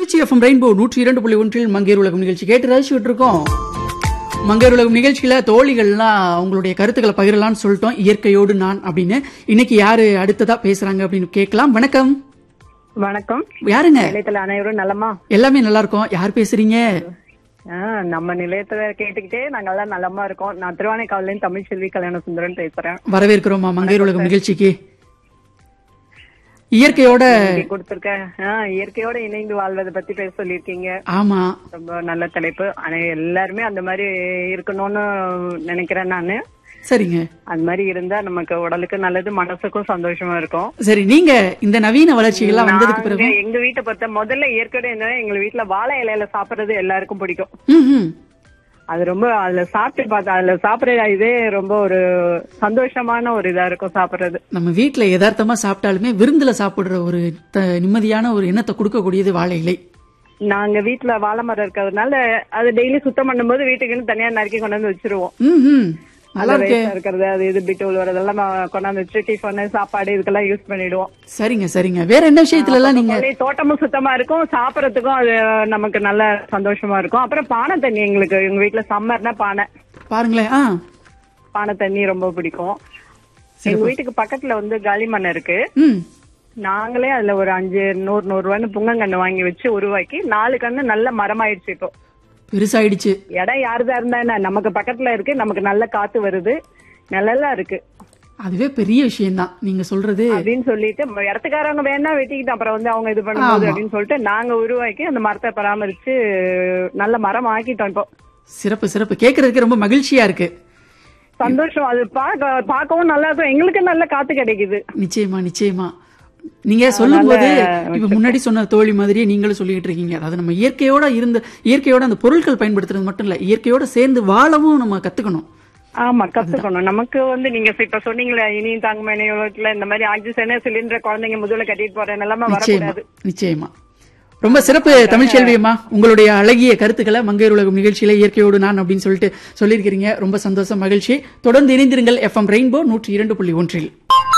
Trichy FM rainbow நூற்றி இரண்டு புள்ளி ஒன்றில் மங்கேர் உலகம் நிகழ்ச்சி கேட்டு ரசிச்சுட்டு இருக்கோம் மங்கேர் உலகம் நிகழ்ச்சியில தோழிகள்லாம் அவங்களுடைய கருத்துக்களை பகிரலாம்னு சொல்லிட்டோம் இயற்கையோடு நான் அப்படின்னு இன்னைக்கு யாரு அடுத்ததா பேசுறாங்க அப்படின்னு கேட்கலாம் வணக்கம் வணக்கம் யாருங்க நிலையத்துல அனைவரும் நலமா எல்லாமே நல்லா இருக்கோம் யார் பேசுறீங்க ஆ, நம்ம நிலையத்துல கேட்டுக்கிட்டே நாங்க எல்லாம் நலமா இருக்கோம் நான் திருவானைக்காவில இருந்து தமிழ் செல்வி கல்யாண சுந்தரன் பேசுறேன் வரவேற்கிறோமா மங்கேர் உலகம் நிகழ்ச்சிக்கு இயற்கையோட இன்னைக்கு கொடுத்திருக்க ஆ, இயற்கையோட இணைந்து வாழ்வதை பத்தி பேச சொல்லியிருக்கீங்க ஆமா ரொம்ப நல்ல தலைப்பு ஆனா எல்லாருமே அந்த மாதிரி இருக்கணும்னு நினைக்கிறேன் நானு சரிங்க அந்த மாதிரி இருந்தா நமக்கு உடலுக்கு நல்லது மனசுக்கும் சந்தோஷமா இருக்கும் சரி நீங்க இந்த நவீன வளர்ச்சிகள்லாம் வந்ததுக்கு பிறகு நாங்க எங்க வீட்டை பொறுத்த முதல்ல இயற்கையோட என்ன எங்க வீட்டுல வாழை இலையில சாப்பிடுறது எல்லாருக்கும் பிடிக்கும் ம், ம். அது ரொம்ப அதுல சாப்பிட்டு பார்த்தா அதுல சாப்பிடுற இதே ரொம்ப ஒரு சந்தோஷமான ஒரு இதா இருக்கும் சாப்பிடுறது நம்ம வீட்ல யதார்த்தமா சாப்பிட்டாலுமே விருந்துல சாப்பிடுற ஒரு த- நிம்மதியான ஒரு எண்ணத்தை கொடுக்கக்கூடியது வாழை இலை நாங்க வீட்டுல வாழை மரம் இருக்கிறதுனால அது டெய்லி சுத்தம் பண்ணும்போது வீட்டுக்குன்னு தனியா நறுக்கி கொண்டு வந்து வச்சிருவோம் ம், ம். நல்லா அது இருக்கே waste ஆ இருக்கிறது அது இது பிட்டு வரதெல்லாம் கொண்டாந்து வச்சு டிஃபன் சாப்பாடு இதுக்கெல்லாம் யூஸ் பண்ணிடுவோம் சரிங்க சரிங்க வேற என்ன விஷயத்துல எல்லாம் நீங்க கொல்லை தோட்டமும் சுத்தமா இருக்கும் சாப்பிடறதுக்கும் அது நமக்கு நல்ல சந்தோஷமா இருக்கும் அப்புறம் பானை தண்ணி எங்களுக்கு எங்க வீட்டுல சம்மர்னா பானை பாருங்களேன் ஆ பானை தண்ணி ரொம்ப பிடிக்கும் எங்க வீட்டுக்கு பக்கத்துல வந்து களிமண் இருக்கு ம் நாங்களே அதுல ஒரு அஞ்சு நூறு நூறு ரூபான்னு புங்கங்கண்ணு வாங்கி வச்சு உருவாக்கி நாலு கண்ணு நல்ல மரமாயிடுச்சு இப்போ பெருசாயிடுச்சு இடம் யாருதான் இருந்தா என்ன நமக்கு பக்கத்துல இருக்கு நமக்கு நல்ல காத்து வருது நிழலா இருக்கு அதுவே பெரிய விஷயம்தான் நீங்க சொல்றது அப்படின்னு சொல்லிட்டு ம- இடத்துக்காரவங்க வேணா வெட்டிக்கிட்டு அப்புறம் வந்து அவங்க இது பண்ணும்போது ஆமா. அப்படின்னு சொல்லிட்டு நாங்க உருவாக்கி அந்த மரத்தை பராமரிச்சு நல்ல மரம் ஆக்கிட்டோம் இப்போ சிறப்பு சிறப்பு கேக்குறதுக்கு ரொம்ப மகிழ்ச்சியா இருக்கு சந்தோஷம் அது பார்க்க பார்க்கவும் நல்லா இருக்கும் எங்களுக்கு நல்ல காத்து கிடைக்குது நிச்சயமா நிச்சயமா நீங்க சொல்லும்போது இப்ப முன்னாடி சொன்ன தோழி மாதிரியே நீங்களும் சொல்லிட்டு இருக்கீங்க அதாவது நம்ம இயற்கையோட இருந்த இயற்கையோட அந்த பொருட்கள் பயன்படுத்துறது மட்டும் இல்ல இயற்கையோட சேர்ந்து வாழவும் நம்ம கத்துக்கணும் ஆமா கத்துக்கணும் நமக்கு வந்து நீங்க இப்ப சொன்னீங்களே இனியும் தாங்குமா இணையத்துல இந்த மாதிரி ஆக்சிஜன் சிலிண்டர் குழந்தைங்க முதுகுல கட்டிட்டு போற நிலைமை நிச்சயமா வரக்கூடாது நிச்சயமா ரொம்ப சிறப்பு தமிழ் செல்வியம்மா உங்களுடைய அழகிய கருத்துக்களை மங்கையர் உலகம் நிகழ்ச்சியில இயற்கையோடு நான் அப்படின்னு சொல்லிட்டு சொல்லியிருக்கிறீங்க ரொம்ப சந்தோஷம் மகிழ்ச்சி தொடர்ந்து இணைந்திருங்கள் எஃப்எம் ரெயின்போ நூற்றி இரண்டு புள்ளி ஒன்றில்